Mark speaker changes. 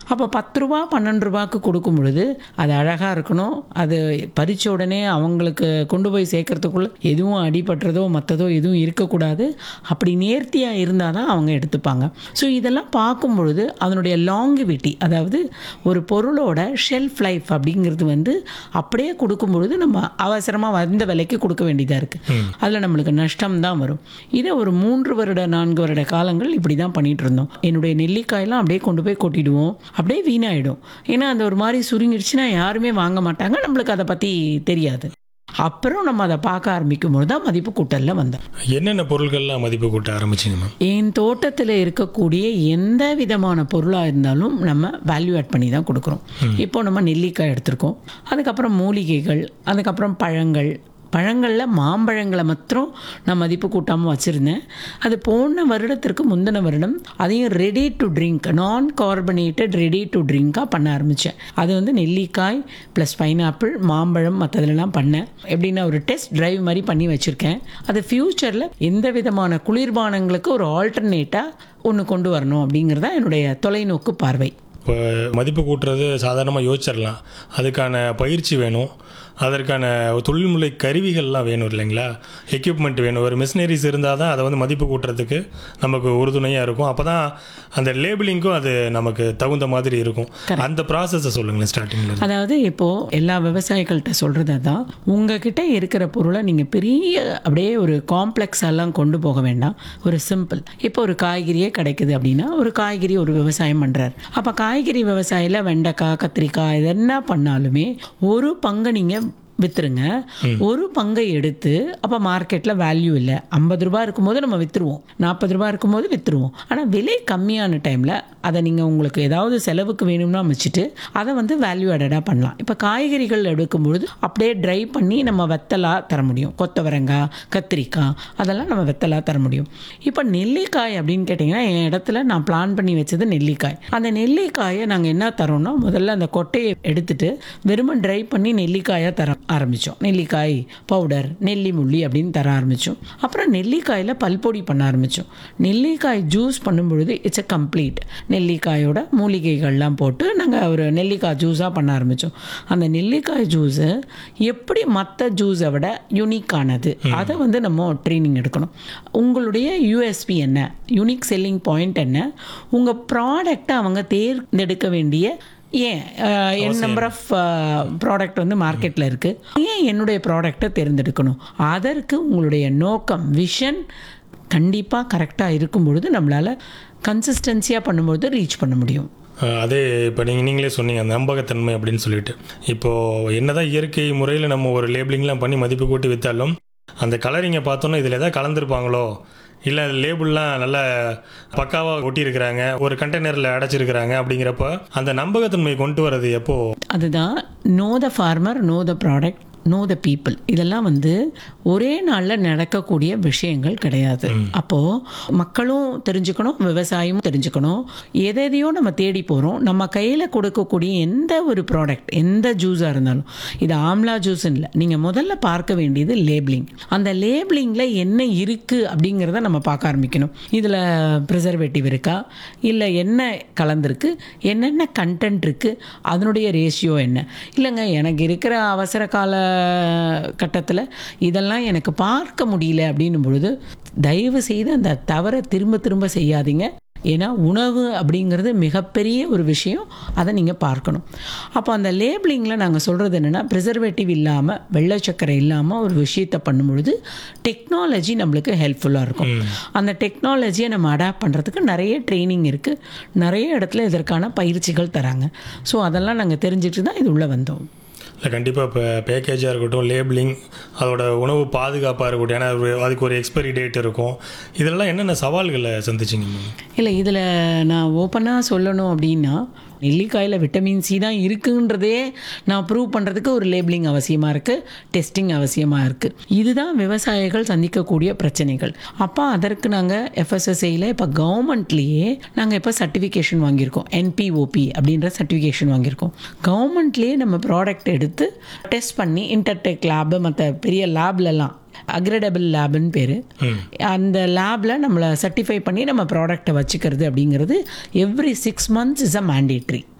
Speaker 1: அப்போ பத்து ரூபா பன்னெண்டு ரூபாய்க்கு கொடுக்கும் பொழுது அது அழகாக இருக்கணும் அது பறிச்ச உடனே அவங்களுக்கு கொண்டு போய் சேர்க்கறதுக்குள்ள எதுவும் அடிபட்டுறதோ மற்றதோ எதுவும் இருக்கக்கூடாது அப்படி நேர்த்தியாக இருந்தால் தான் அவங்க எடுத்துப்பாங்க ஸோ இதெல்லாம் பார்க்கும் பொழுது அதனுடைய லாங்கிவிட்டி அதாவது ஒரு பொருளோட ஷெல்ஃப் லைஃப் அப்படிங்கிறது வந்து அப்படியே கொடுக்கும் பொழுது நம்ம அவசரமாக வந்த விலைக்கு கொடுக்க வேண்டியதாக இருக்குது அதில் நம்மளுக்கு நஷ்டம் தான் வரும் இதை ஒரு மூன்று வருட நான்கு வருட காலங்கள் இப்படி தான் பண்ணிட்டு இருந்தோம் என்னுடைய நெல்லிக்காயெல்லாம் அப்படியே கொண்டு போய் கொட்டிடுவோம் அப்படியே வீணாயிடும் ஏன்னா அந்த ஒரு மாதிரி சுருங்கிடுச்சுன்னா யாருமே வாங்க மாட்டாங்க நம்மளுக்கு அதை பற்றி தெரியாது அப்புறம் நம்ம அதை பார்க்க ஆரம்பிக்கும் போது தான் மதிப்பு கூட்டலில் வந்தோம்
Speaker 2: என்னென்ன பொருட்கள்லாம் மதிப்பு கூட்ட ஆரம்பிச்சிங்க மேம்
Speaker 1: என் தோட்டத்தில் இருக்கக்கூடிய எந்த விதமான பொருளாக இருந்தாலும் நம்ம வேல்யூ ஆட் பண்ணி தான் கொடுக்குறோம் இப்போ நம்ம நெல்லிக்காய் எடுத்திருக்கோம் அதுக்கப்புறம் மூலிகைகள் அதுக்கப்புறம் பழங்கள் பழங்களில் மாம்பழங்களை மாத்திரம் நான் மதிப்பு கூட்டாமல் வச்சுருந்தேன் அது போன வருடத்திற்கு முந்தின வருடம் அதையும் ரெடி டு ட்ரிங்க் நான் கார்பனேட்டட் ரெடி டு ட்ரிங்காக பண்ண ஆரம்பித்தேன் அது வந்து நெல்லிக்காய் ப்ளஸ் பைனாப்பிள் மாம்பழம் மற்றதுலலாம் பண்ணேன் எப்படின்னா ஒரு டெஸ்ட் டிரைவ் மாதிரி பண்ணி வச்சுருக்கேன் அது ஃப்யூச்சரில் எந்த விதமான குளிர்பானங்களுக்கு ஒரு ஆல்டர்னேட்டாக ஒன்று கொண்டு வரணும் அப்படிங்கிறது தான் என்னுடைய தொலைநோக்கு பார்வை
Speaker 2: இப்போ மதிப்பு கூட்டுறது சாதாரணமாக யோசிச்சிடலாம் அதுக்கான பயிற்சி வேணும் அதற்கான தொழில்முறை கருவிகள்லாம் வேணும் இல்லைங்களா எக்யூப்மெண்ட் வேணும் ஒரு மிஷினரிஸ் இருந்தால் தான் அதை வந்து மதிப்பு கூட்டுறதுக்கு நமக்கு உறுதுணையாக இருக்கும் அப்போ தான் அந்த லேபிளிங்க்கும் அது நமக்கு தகுந்த மாதிரி இருக்கும் அந்த ப்ராசஸை சொல்லுங்களேன் ஸ்டார்டிங்கில்
Speaker 1: அதாவது இப்போது எல்லா விவசாயிகள்கிட்ட சொல்கிறது தான் உங்ககிட்ட இருக்கிற பொருளை நீங்கள் பெரிய அப்படியே ஒரு காம்ப்ளெக்ஸ் எல்லாம் கொண்டு போக வேண்டாம் ஒரு சிம்பிள் இப்போ ஒரு காய்கறியே கிடைக்குது அப்படின்னா ஒரு காய்கறி ஒரு விவசாயம் பண்ணுறாரு அப்போ காய்கறி விவசாயியில் வெண்டைக்காய் கத்திரிக்காய் இது என்ன பண்ணாலுமே ஒரு பங்கு நீங்கள் விற்றுருங்க ஒரு பங்கை எடுத்து அப்போ மார்க்கெட்டில் வேல்யூ இல்லை ஐம்பது ரூபா இருக்கும்போது நம்ம விற்றுருவோம் நாற்பது ரூபா இருக்கும்போது விற்றுருவோம் ஆனால் விலை கம்மியான டைமில் அதை நீங்கள் உங்களுக்கு ஏதாவது செலவுக்கு வேணும்னா வச்சுட்டு அதை வந்து வேல்யூ ஆடடாக பண்ணலாம் இப்போ காய்கறிகள் எடுக்கும்பொழுது அப்படியே ட்ரை பண்ணி நம்ம வெத்தலாக தர முடியும் கொத்தவரங்காய் கத்திரிக்காய் அதெல்லாம் நம்ம வெத்தலாக தர முடியும் இப்போ நெல்லிக்காய் அப்படின்னு கேட்டிங்கன்னா என் இடத்துல நான் பிளான் பண்ணி வச்சது நெல்லிக்காய் அந்த நெல்லிக்காயை நாங்கள் என்ன தரோம்னா முதல்ல அந்த கொட்டையை எடுத்துட்டு வெறுமன் ட்ரை பண்ணி நெல்லிக்காயை தர ஆரம்பித்தோம் நெல்லிக்காய் பவுடர் நெல்லி முள்ளி அப்படின்னு தர ஆரம்பித்தோம் அப்புறம் நெல்லிக்காயில் பல்பொடி பண்ண ஆரம்பித்தோம் நெல்லிக்காய் ஜூஸ் பண்ணும்பொழுது இட்ஸ் எ கம்ப்ளீட் நெல்லிக்காயோட மூலிகைகள்லாம் போட்டு நாங்கள் ஒரு நெல்லிக்காய் ஜூஸாக பண்ண ஆரம்பித்தோம் அந்த நெல்லிக்காய் ஜூஸு எப்படி மற்ற ஜூஸை விட யூனிக்கானது அதை வந்து நம்ம ட்ரைனிங் எடுக்கணும் உங்களுடைய யூஎஸ்பி என்ன யூனிக் செல்லிங் பாயிண்ட் என்ன உங்கள் ப்ராடக்டை அவங்க தேர்ந்தெடுக்க வேண்டிய ஏன் ah, N number of product வந்து மார்க்கெட்டில் இருக்குது ஏன் என்னுடைய ப்ராடக்டை தேர்ந்தெடுக்கணும் அதற்கு உங்களுடைய நோக்கம் விஷன் கண்டிப்பாக கரெக்டாக இருக்கும் பொழுது நம்மளால் கன்சிஸ்டன்சியாக பண்ணும்பொழுது ரீச் பண்ண முடியும்
Speaker 2: அஹ் அதே இப்போ நீங்கள் நீங்களே சொன்னீங்க அந்த நம்பகத்தன்மை அப்படின்னு சொல்லிட்டு இப்போது என்னதான் இயற்கை முறையில் நம்ம ஒரு லேபிளிங்லாம் பண்ணி மதிப்பு கூட்டி விற்றாலும் அந்த கலரிங்கை பார்த்தோன்னா இதில் எதாவது கலந்துருப்பாங்களோ இல்லை லேபிள்லாம் நல்லா பக்காவாக ஒட்டியிருக்கிறாங்க ஒரு கண்டெய்னரில் அடைச்சிருக்கிறாங்க அப்படிங்கிறப்ப அந்த நம்பகத்தன்மை கொண்டு வர்றது எப்போ
Speaker 1: அதுதான் know the farmer know the product know the people இதெல்லாம் வந்து ஒரே நாளில் நடக்கக்கூடிய விஷயங்கள் கிடையாது அப்போது மக்களும் தெரிஞ்சுக்கணும் விவசாயமும் தெரிஞ்சுக்கணும் எதையோ நம்ம தேடி போகிறோம் நம்ம கையில் கொடுக்கக்கூடிய எந்த ஒரு ப்ராடக்ட் எந்த ஜூஸாக இருந்தாலும் இது ஆம்லா ஜூஸ் இல்லை நீங்கள் முதல்ல பார்க்க வேண்டியது லேபிளிங் அந்த லேபிளிங்கில் என்ன இருக்குது அப்படிங்கிறத நம்ம பார்க்க ஆரம்பிக்கணும் இதில் ப்ரிசர்வேட்டிவ் இருக்கா இல்லை என்ன கலந்துருக்கு என்னென்ன கண்டென்ட் இருக்குது அதனுடைய ரேஷியோ என்ன இல்லைங்க எனக்கு இருக்கிற அவசர கால கட்டத்தில் இதெல்லாம் எனக்கு பார்க்க முடியல அப்படின்னும் பொழுது தயவு செய்து அந்த தவறை திரும்ப திரும்ப செய்யாதீங்க ஏன்னா உணவு அப்படிங்கிறது மிகப்பெரிய ஒரு விஷயம் அதை நீங்கள் பார்க்கணும் அப்போ அந்த லேபிளிங்கில் நாங்கள் சொல்கிறது என்னென்னா ப்ரிசர்வேட்டிவ் இல்லாமல் வெள்ளை சக்கரை இல்லாமல் ஒரு விஷயத்தை பண்ணும்பொழுது டெக்னாலஜி நம்மளுக்கு ஹெல்ப்ஃபுல்லாக இருக்கும் அந்த டெக்னாலஜியை நம்ம அடாப்ட் பண்ணுறதுக்கு நிறைய ட்ரைனிங் இருக்குது நிறைய இடத்துல இதற்கான பயிற்சிகள் தராங்க ஸோ அதெல்லாம் நாங்கள் தெரிஞ்சுட்டு தான் இது உள்ளே வந்தோம்
Speaker 2: இல்லை கண்டிப்பாக இப்போ பேக்கேஜாக இருக்கட்டும் லேபிளிங் அதோட உணவு பாதுகாப்பாக இருக்கட்டும் ஏன்னா அது- அதுக்கு ஒரு எக்ஸ்பைரி டேட் இருக்கும் இதெல்லாம் என்னென்ன சவால்களை சந்திச்சிங்க மேம்
Speaker 1: இல்லை இதில் நான் ஓப்பனாக சொல்லணும் அப்படின்னா நெல்லிக்காயில் விட்டமின் சி தான் இருக்குன்றதே நான் ப்ரூவ் பண்ணுறதுக்கு ஒரு லேபிளிங் அவசியமாக இருக்குது டெஸ்டிங் அவசியமாக இருக்குது இதுதான் விவசாயிகள் சந்திக்கக்கூடிய பிரச்சனைகள் அப்போ அதற்கு நாங்கள் எஃப்எஸ்எஸ்ஐயில் இப்போ கவர்மெண்ட்லேயே நாங்கள் இப்போ சர்டிஃபிகேஷன் வாங்கியிருக்கோம் என்பிஓபி அப்படின்ற சர்டிஃபிகேஷன் வாங்கியிருக்கோம் கவர்மெண்ட்லேயே நம்ம ப்ராடக்ட் எடுத்து டெஸ்ட் பண்ணி இன்டர்டெக் லேபு மற்ற பெரிய லேப்லலாம் அக்ரெடபிள் லேப்னு பேர் அந்த லேபில் நம்மளை சர்டிஃபை பண்ணி நம்ம ப்ராடக்ட்டை வச்சுக்கிறது அப்படிங்கிறது every six months is a mandatory